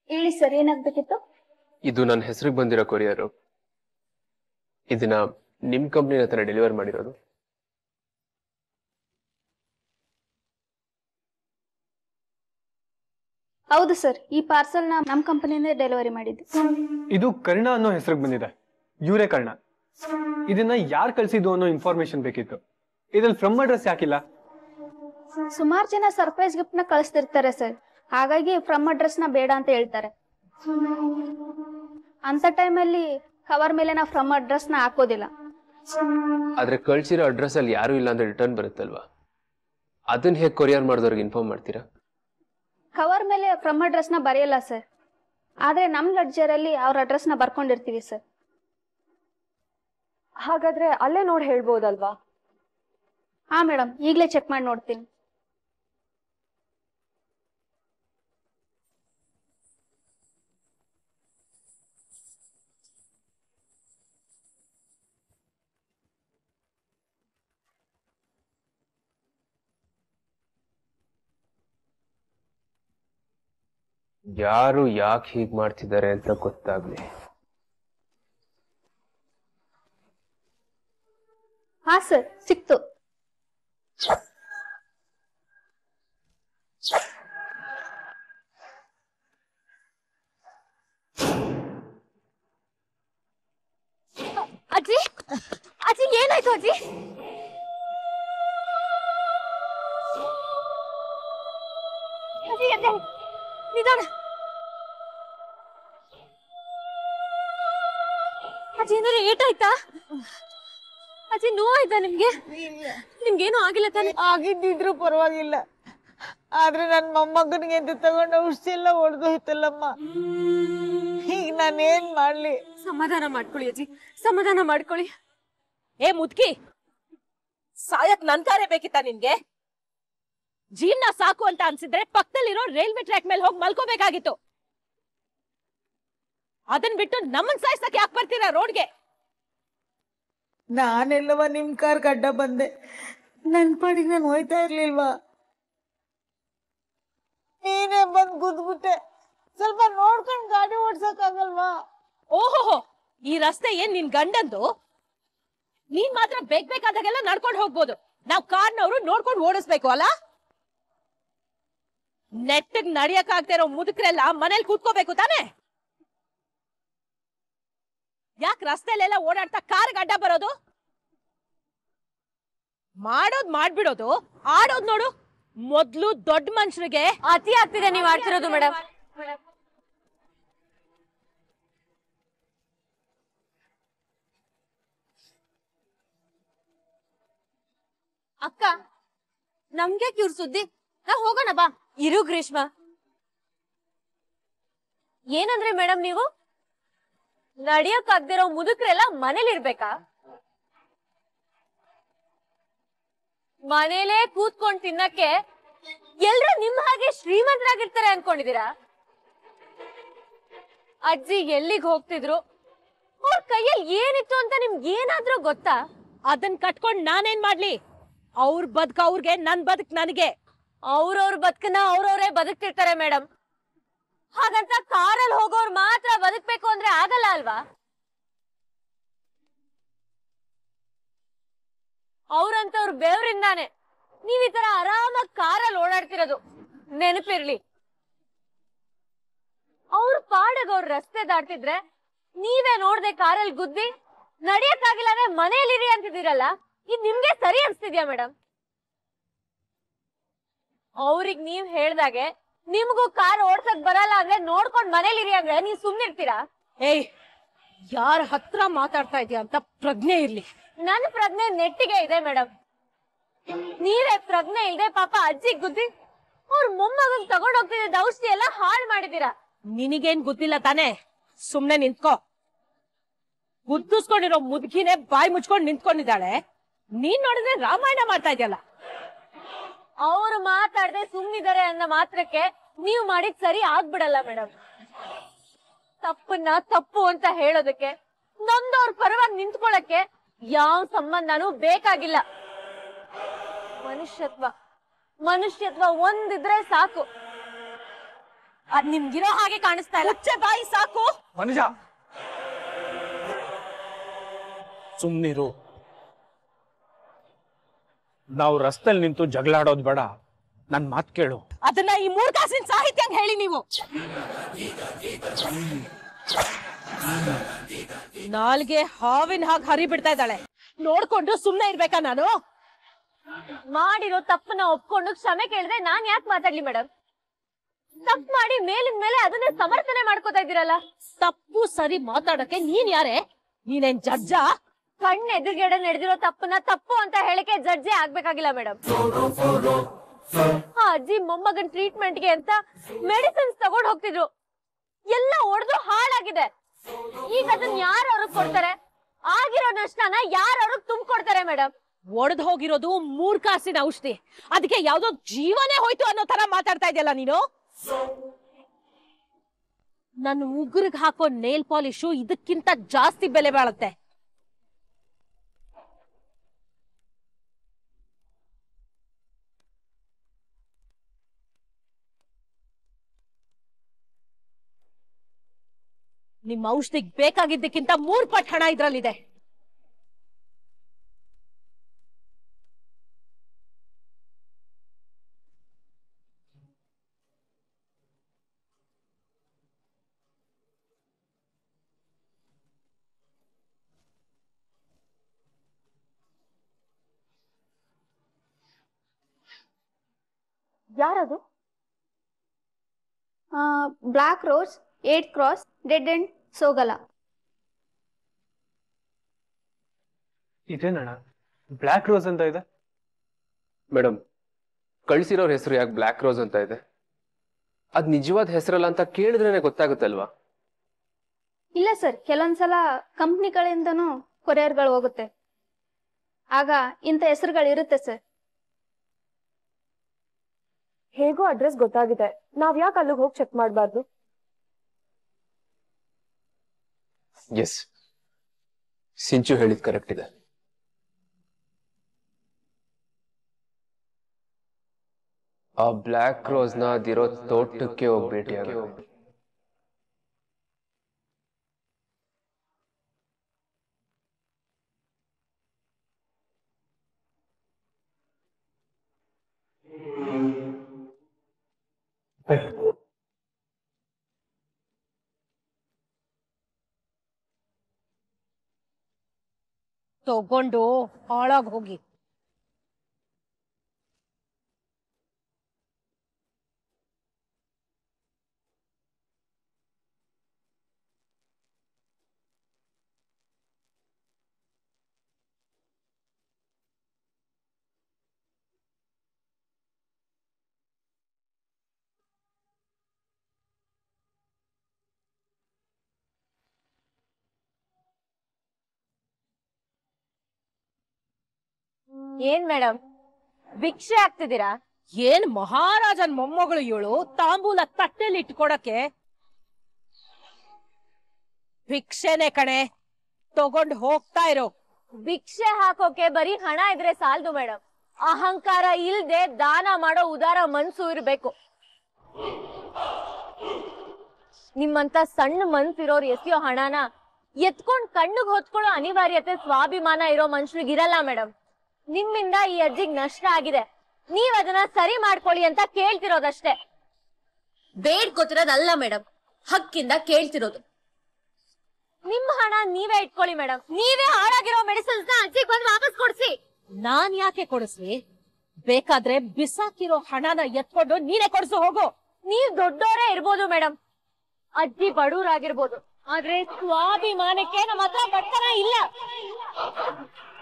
ಹೇಳಿ ಸರ್ ಏನಾಗ್ಬೇಕಿತ್ತು ಇದು ನನ್ನ ಹೆಸರಿಗೆ ಬಂದಿರೋ ಕೊರಿಯರು ಇದನ್ನ ನಿಮ್ ಕಂಪ್ನಿನ ಹತ್ರ ಡೆಲಿವರ್ ಮಾಡಿರೋದು ಹೌದು ಸರ್ ಈ ಪಾರ್ಸಲ್ ನ ನಮ್ಮ ಕಂಪನಿಯಿಂದ ಡೆಲಿವರಿ ಮಾಡಿದ್ದು ಇದು ಕರ್ಣ ಅನ್ನೋ ಹೆಸರಿಗೆ ಬಂದಿದೆ ಇವರೇ ಕರ್ಣ ಇದನ್ನ ಯಾರು ಕಳ್ಸಿದ್ದು ಅನ್ನೋ ಇನ್ಫಾರ್ಮೇಶನ್ ಬೇಕಿತ್ತು ಇದ್ರಲ್ಲಿ ಫ್ರಮ್ ಅಡ್ರೆಸ್ ಯಾಕಿಲ್ಲ ಸುಮಾರು ಜನ ಸರ್ಪ್ರೈಸ್ ಗಿಫ್ಟ್ ನ ಕಳಿಸ್ತಿರ್ತಾರೆ ಸರ್ ಹಾಗಾಗಿ ಫ್ರಮ್ ಅಡ್ರೆಸ್ ನ ಬೇಡ ಅಂತ ಹೇಳ್ತಾರೆ ಅಂತ ಟೈಮಲ್ಲಿ ಕವರ್ ಮೇಲೆ ನಾವು ಫ್ರಮ್ ಅಡ್ರೆಸ್ ನ ಹಾಕೋದಿಲ್ಲ ಆದ್ರೆ ಕಳ್ಸಿರೋ ಅಡ್ರೆಸ್ ಅಲ್ಲಿ ಯಾರು ಇಲ್ಲ ಅಂದ್ರೆ ರಿಟರ್ನ್ ಬರುತ್ತಲ್ವಾ ಅದನ್ನ ಹೇಗೆ ಕೊರಿಯರ್ ಮಾಡಿದವ್ರಿಗೆ ಇನ್ಫಾರ್ಮ್ ಮಾಡ್ತೀರಾ ಕವರ್ ಮೇಲೆ ಫ್ರಮ್ ಅಡ್ರೆಸ್ ನ ಬರೆಯಲ್ಲ ಸರ್ ಆದ್ರೆ ನಮ್ ಲೆಡ್ಜರ್ ಅಲ್ಲಿ ಅವ್ರ ಅಡ್ರೆಸ್ ನ ಬರ್ಕೊಂಡಿರ್ತೀವಿ ಸರ್ ಹಾಗಾದ್ರೆ ಅಲ್ಲೇ ನೋಡಿ ಹೇಳ್ಬೋದಲ್ವಾ ಹಾ ಮೇಡಮ್ ಈಗಲೇ ಚೆಕ್ ಮಾಡಿ ನೋಡ್ತೀನಿ ಯಾರು ಯಾಕೆ ಹೀಗ್ ಮಾಡ್ತಿದ್ದಾರೆ ಅಂತ ಗೊತ್ತಾಗ್ಲಿ ಹಾ ಸರ್ ಸಿಕ್ತು ಅಜ್ಜಿ ಅಜ್ಜಿ ಏನಾಯ್ತು ಅಜ್ಜಿ ಅಜ್ಜಿ ಎದ್ದೆ ನಿಧಾನ ಅಜ್ಜಿ ಏನಾದ್ರು ಏಟಾಯ್ತಾ ಅಜ್ಜಿ ನೋವಾಯ್ತಾ ನಿಮ್ಗೆ ನಿಮ್ಗೇನು ಆಗಿಲ್ಲ ತಾನೆ ಆಗಿದ್ದಿದ್ರು ಪರವಾಗಿಲ್ಲ ಆದ್ರೆ ನನ್ ಮೊಮ್ಮಗನಿಗೆ ಅಂತ ತಗೊಂಡ ಔಷಧಿ ಎಲ್ಲ ಹೊಡೆದೋಯ್ತಲ್ಲಮ್ಮ ಈಗ ನಾನೇನ್ ಮಾಡ್ಲಿ ಸಮಾಧಾನ ಮಾಡ್ಕೊಳ್ಳಿ ಅಜ್ಜಿ ಸಮಾಧಾನ ಮಾಡ್ಕೊಳ್ಳಿ ಏ ಮುದ್ಕಿ ಸಾಯಕ್ ನನ್ ಕಾರೇ ಬೇಕಿತ್ತ ನಿನ್ಗೆ ಜೀವನ ಸಾಕು ಅಂತ ಅನ್ಸಿದ್ರೆ ಪಕ್ಕದಲ್ಲಿರೋ ರೈಲ್ವೆ ಟ್ರ್ಯಾಕ್ ಮೇಲೆ ಹೋಗಿ ಮಲ್ಕೋಬೇಕಾಗಿತ್ತು ಅದನ್ ಬಿಟ್ಟು ನಮ್ಮನ್ ಸಾಯ್ಸಕ್ ಯಾಕೆ ಬರ್ತೀರಾ ರೋಡ್ಗೆ ನಾನೆಲ್ಲವ ನಿಮ್ ಕಾರ್ ಗಡ್ಡ ಬಂದೆ ನನ್ ಪಾಡಿಗೆ ನಾನು ಹೋಯ್ತಾ ಇರ್ಲಿಲ್ವಾ ನೀನೇ ಬಂದ್ ಗುದ್ಬಿಟ್ಟೆ ಸ್ವಲ್ಪ ನೋಡ್ಕೊಂಡ್ ಗಾಡಿ ಓಡ್ಸಕ್ ಆಗಲ್ವಾ ಓಹೋ ಈ ರಸ್ತೆ ಏನ್ ನಿನ್ ಗಂಡಂದು ನೀನ್ ಮಾತ್ರ ಬೇಕ್ ಬೇಕಾದಾಗೆಲ್ಲ ನಡ್ಕೊಂಡು ಹೋಗ್ಬೋದು ನಾವ್ ಕಾರ್ನವರು ನೋಡ್ಕೊಂಡು ಓಡಿಸ್ಬೇಕು ಅಲ್ಲ ನೆಟ್ಟಗ್ ನಡಿಯಕ್ ಆಗ್ತಾ ಇರೋ ಮುದುಕ್ರೆಲ್ಲ ಮನೇಲಿ ಕೂತ್ಕೋಬೇಕು ತಾನೇ ಯಾಕ್ ರಸ್ತೆಲೆಲ್ಲ ಓಡಾಡ್ತಾ ಕಾರ್ ಅಡ್ಡ ಬರೋದು ಮಾಡೋದ್ ಮಾಡ್ಬಿಡೋದು ಆಡೋದ್ ನೋಡು ಮೊದ್ಲು ದೊಡ್ಡ ಮನುಷ್ಯರಿಗೆ ಅತಿ ಆಗ್ತಿದೆ ನೀವ್ ಆಡ್ತಿರೋದು ಮೇಡಮ್ ಅಕ್ಕ ನಮ್ಗೆ ಇವ್ರ ಸುದ್ದಿ ನಾವ್ ಹೋಗೋಣ ಬಾ ಇರು ಗ್ರೀಷ್ಮ ಏನಂದ್ರೆ ಮೇಡಮ್ ನೀವು ನಡಿಯಕ್ ಆಗ್ದಿರೋ ಮುದುಕ್ರೆಲ್ಲ ಮನೇಲಿ ಇರ್ಬೇಕಾ ಮನೇಲೇ ಕೂತ್ಕೊಂಡ್ ತಿನ್ನಕ್ಕೆ ಎಲ್ರು ನಿಮ್ ಹಾಗೆ ಶ್ರೀಮಂತರಾಗಿರ್ತಾರೆ ಅನ್ಕೊಂಡಿದೀರಾ ಅಜ್ಜಿ ಎಲ್ಲಿಗ್ ಹೋಗ್ತಿದ್ರು ಅವ್ರ ಕೈಯಲ್ಲಿ ಏನಿತ್ತು ಅಂತ ನಿಮ್ಗೆ ಏನಾದ್ರೂ ಗೊತ್ತಾ ಅದನ್ ಕಟ್ಕೊಂಡ್ ನಾನೇನ್ ಮಾಡ್ಲಿ ಅವ್ರ ಬದುಕ ಅವ್ರಿಗೆ ನನ್ ಬದುಕ್ ನನಗೆ ಅವ್ರವ್ರ ಬದುಕನ್ನ ಅವ್ರವ್ರೇ ಬದುಕ್ತಿರ್ತಾರೆ ಮೇಡಮ್ ಹಾಗಂತ ಕಾರಲ್ಲಿ ಹೋಗೋರ್ ಮಾತ್ರ ಬದುಕ್ಬೇಕು ಅಂದ್ರೆ ಆಗಲ್ಲ ಅಲ್ವಾ ಅವ್ರಂತವ್ರ ಬೆವರಿಂದಾನೆ ನೀವ್ ಈ ತರ ಆರಾಮಾಗಿ ಕಾರಲ್ಲಿ ಓಡಾಡ್ತಿರೋದು ನೆನಪಿರ್ಲಿ ಅವ್ರ ಪಾಡಗ್ ಅವ್ರ ರಸ್ತೆ ದಾಟ್ತಿದ್ರೆ ನೀವೇ ನೋಡ್ದೆ ಕಾರಲ್ಲಿ ಗುದ್ದಿ ನಡಿಯಕ್ಕಾಗಿಲ್ಲ ಅಂದ್ರೆ ಮನೇಲಿರಿ ಅಂತಿದ್ದೀರಲ್ಲ ಇದ್ ನಿಮ್ಗೆ ಸರಿ ಅನ್ಸ್ತಿದ್ಯಾ ಮೇಡಮ್ ಅವ್ರಿಗ್ ನೀವ್ ಹೇಳ್ದಾಗೆ ನಿಮ್ಗೂ ಕಾರ್ ಓಡ್ಸಕ್ ಬರಲ್ಲ ಅಂದ್ರೆ ನೋಡ್ಕೊಂಡ್ ಮನೇಲಿರಿ ಅಂದ್ರೆ ನೀವ್ ಸುಮ್ನಿರ್ತೀರಾ ಏಯ್ ಯಾರ ಹತ್ರ ಮಾತಾಡ್ತಾ ಇದೀಯ ಅಂತ ಪ್ರಜ್ಞೆ ಇರ್ಲಿ ನನ್ ಪ್ರಜ್ಞೆ ನೆಟ್ಟಿಗೆ ಇದೆ ಮೇಡಮ್ ನೀವೇ ಪ್ರಜ್ಞೆ ಇಲ್ದೆ ಪಾಪ ಅಜ್ಜಿ ಗುದ್ದಿ ಅವ್ರ ಮೊಮ್ಮಗನ್ ತಗೊಂಡ್ ಹೋಗ್ತಿದ್ದ ಔಷಧಿ ಎಲ್ಲ ಹಾಳ್ ಮಾಡಿದೀರಾ ನಿನಗೇನ್ ಗೊತ್ತಿಲ್ಲ ತಾನೇ ಸುಮ್ನೆ ನಿಂತ್ಕೋ ಗುದ್ದಿಸ್ಕೊಂಡಿರೋ ಮುದುಕಿನೇ ಬಾಯಿ ಮುಚ್ಕೊಂಡ್ ನಿಂತ್ಕೊಂಡಿದ್ದಾಳೆ ನೀನ್ ನೋಡಿದ್ರೆ ರಾಮಾಯಣ ಮಾಡ್ತಾ ಇದೆಯಲ್ಲ ಅವ್ರು ಮಾತಾಡ್ದೆ ಸುಮ್ನಿದಾರೆ ಅನ್ನೋ ಮಾತ್ರಕ್ಕೆ ನೀವ್ ಮಾಡಿದ್ ಸರಿ ಆಗ್ಬಿಡಲ್ಲ ಮೇಡಮ್ ತಪ್ಪನ್ನ ತಪ್ಪು ಅಂತ ಹೇಳೋದಕ್ಕೆ ನೊಂದವ್ರ ಪರವಾಗಿ ನಿಂತ್ಕೊಳಕ್ಕೆ ಯಾವ ಸಂಬಂಧನೂ ಬೇಕಾಗಿಲ್ಲ ಮನುಷ್ಯತ್ವ ಮನುಷ್ಯತ್ವ ಒಂದಿದ್ರೆ ಸಾಕು ಅದ್ ನಿಮ್ಗಿರೋ ಹಾಗೆ ಕಾಣಿಸ್ತಾ ಇಲ್ಲ ಮುಚ್ಚೆ ಬಾಯಿ ಸಾಕು ಮನುಜ ಸುಮ್ನಿರು ನಾವು ರಸ್ತೆಲ್ ನಿಂತು ಜಗಳಾಡೋದ್ ಬೇಡ ನನ್ ಮಾತ್ ಕೇಳು ಅದನ್ನ ಈ ಮೂರ್ ಕಾಸಿನ ಸಾಹಿತ್ಯ ಹೇಳಿ ನೀವು ನಾಲ್ಗೆ ಹಾವಿನ ಹಾಗೆ ಹರಿ ಬಿಡ್ತಾ ಇದ್ದಾಳೆ ನೋಡ್ಕೊಂಡು ಸುಮ್ನೆ ಇರ್ಬೇಕಾ ನಾನು ಮಾಡಿರೋ ತಪ್ಪನ್ನ ಒಪ್ಕೊಂಡು ಕ್ಷಮೆ ಕೇಳಿದ್ರೆ ನಾನ್ ಯಾಕೆ ಮಾತಾಡ್ಲಿ ಮೇಡಮ್ ತಪ್ಪು ಮಾಡಿ ಮೇಲಿನ ಮೇಲೆ ಅದನ್ನೇ ಸಮರ್ಥನೆ ಮಾಡ್ಕೋತಾ ಇದ್ದೀರಲ್ಲ ತಪ್ಪು ಸರಿ ಮಾತಾಡಕ್ಕೆ ನೀನ್ ಯಾರೇ ನೀನೇನ್ ಜಡ್ಜಾ ಕಣ್ಣ್ ಎದುರುಗಡೆ ನಡೆದಿರೋ ತಪ್ಪನ್ನ ತಪ್ಪು ಅಂತ ಹೇಳಿಕೆ ಜಡ್ಜೆ ಆಗ್ಬೇಕಾಗಿಲ್ಲ ಮೇಡಮ್ ಆ ಅಜ್ಜಿ ಮೊಮ್ಮಗನ್ ಟ್ರೀಟ್ಮೆಂಟ್ಗೆ ಅಂತ ಮೆಡಿಸಿನ್ಸ್ ತಗೊಂಡ್ ಹೋಗ್ತಿದ್ರು ಎಲ್ಲ ಒಡೆದು ಹಾಳಾಗಿದೆ ಈಗ ಅದನ್ನ ಯಾರು ಅವ್ರಿಗೆ ಕೊಡ್ತಾರೆ ಆಗಿರೋ ನಷ್ಟನ ಯಾರು ಅವ್ರಿಗೆ ತುಂಬಿಕೊಡ್ತಾರೆ ಮೇಡಮ್ ಒಡೆದ್ ಹೋಗಿರೋದು ಮೂರ್ ಕಾಸಿನ ಔಷಧಿ ಅದಕ್ಕೆ ಯಾವ್ದೋ ಜೀವನೇ ಹೋಯ್ತು ಅನ್ನೋ ತರ ಮಾತಾಡ್ತಾ ಇದೆಯಲ್ಲ ನೀನು ನನ್ನ ಉಗುರಿಗೆ ಹಾಕೋ ನೇಲ್ ಪಾಲಿಶು ಇದಕ್ಕಿಂತ ಜಾಸ್ತಿ ಬೆಲೆ ಬಾಳುತ್ತೆ ನಿಮ್ಮ ಔಷಧಿಗ್ ಬೇಕಾಗಿದ್ದಕ್ಕಿಂತ ಮೂರ್ ಪಟ್ ಹಣ ಇದ್ರಲ್ಲಿದೆ ಯಾರದು black rose eight cross dead end ಸೋಗಲ ಇದೇನಣ್ಣ ಬ್ಲ್ಯಾಕ್ ರೋಸ್ ಅಂತ ಇದೆ ಮೇಡಮ್ ಕಳ್ಸಿರೋರ್ ಹೆಸರು ಯಾಕೆ ಬ್ಲ್ಯಾಕ್ ರೋಸ್ ಅಂತ ಇದೆ ಅದ್ ನಿಜವಾದ ಹೆಸರಲ್ಲ ಅಂತ ಕೇಳಿದ್ರೇನೆ ಗೊತ್ತಾಗುತ್ತಲ್ವಾ ಇಲ್ಲ ಸರ್ ಕೆಲವೊಂದ್ಸಲ ಕಂಪ್ನಿಗಳಿಂದನೂ ಕೊರಿಯರ್ಗಳು ಹೋಗುತ್ತೆ ಆಗ ಇಂಥ ಹೆಸರುಗಳು ಇರುತ್ತೆ ಸರ್ ಹೇಗೋ ಅಡ್ರೆಸ್ ಗೊತ್ತಾಗಿದೆ ನಾವ್ ಯಾಕೆ ಅಲ್ಲಿಗೆ ಹೋಗಿ ಚೆಕ್ ಮಾಡಬಾರ್ದು ಎಸ್ ಸಿಂಚು ಹೇಳಿದ್ ಕರೆಕ್ಟ್ ಇದೆ ಆ ಬ್ಲ್ಯಾಕ್ ರೋಸ್ ನ ಅದಿರೋ ತೋಟಕ್ಕೆ ಹೋಗಿ ಭೇಟಿಯಾಗಬೇಕು ತಗೊಂಡು ಹಾಳಾಗ್ ಹೋಗಿ ಏನ್ ಮೇಡಮ್ ಭಿಕ್ಷೆ ಆಗ್ತಿದ್ದೀರಾ ಏನ್ ಮಹಾರಾಜನ್ ಮೊಮ್ಮಗಳು ಇವಳು ತಾಂಬೂಲ ತಟ್ಟೆಲಿ ಇಟ್ಕೊಡಕ್ಕೆ ಭಿಕ್ಷೆನೆ ಕಣೆ ತಗೊಂಡ್ ಹೋಗ್ತಾ ಇರೋ ಭಿಕ್ಷೆ ಹಾಕೋಕೆ ಬರೀ ಹಣ ಇದ್ರೆ ಸಾಲದು ಮೇಡಮ್ ಅಹಂಕಾರ ಇಲ್ದೆ ದಾನ ಮಾಡೋ ಉದಾರ ಮನ್ಸು ಇರ್ಬೇಕು ನಿಮ್ಮಂತ ಸಣ್ಣ ಮನ್ಸಿರೋರು ಎಸೆಯೋ ಹಣನ ಎತ್ಕೊಂಡ್ ಕಣ್ಣಿಗೆ ಹೊತ್ಕೊಳ್ಳೋ ಅನಿವಾರ್ಯತೆ ಸ್ವಾಭಿಮಾನ ಇರೋ ಮನುಷ್ಯರಿಗೆ ಇರಲ್ಲ ಮೇಡಮ್ ನಿಮ್ಮಿಂದ ಈ ಅಜ್ಜಿಗ್ ನಷ್ಟ ಆಗಿದೆ ನೀವ್ ಅದನ್ನ ಸರಿ ಮಾಡ್ಕೊಳ್ಳಿ ಅಂತ ಕೇಳ್ತಿರೋದಷ್ಟೇ ಬೇಡ್ಕೋತಿರೋದಲ್ಲ ಮೇಡಮ್ ಹಕ್ಕಿಂದ ಕೇಳ್ತಿರೋದು ನಿಮ್ ಹಣ ನೀವೇ ಇಟ್ಕೊಳ್ಳಿ ಮೇಡಮ್ ನೀವೇ ಹಾಳಾಗಿರೋ ಮೆಡಿಸಿನ್ಸ್ ನ ಅಜ್ಜಿಗ್ ಬಂದು ವಾಪಸ್ ಕೊಡ್ಸಿ ನಾನ್ ಯಾಕೆ ಕೊಡಿಸ್ಲಿ ಬೇಕಾದ್ರೆ ಬಿಸಾಕಿರೋ ಹಣನ ಎತ್ಕೊಂಡು ನೀನೇ ಕೊಡ್ಸು ಹೋಗು ನೀವ್ ದೊಡ್ಡೋರೇ ಇರ್ಬೋದು ಮೇಡಮ್ ಅಜ್ಜಿ ಬಡವರಾಗಿರ್ಬೋದು ಆದ್ರೆ ಸ್ವಾಭಿಮಾನಕ್ಕೆ ನಮ್ಮ ಹತ್ರ ಬಡತನ ಇಲ್ಲ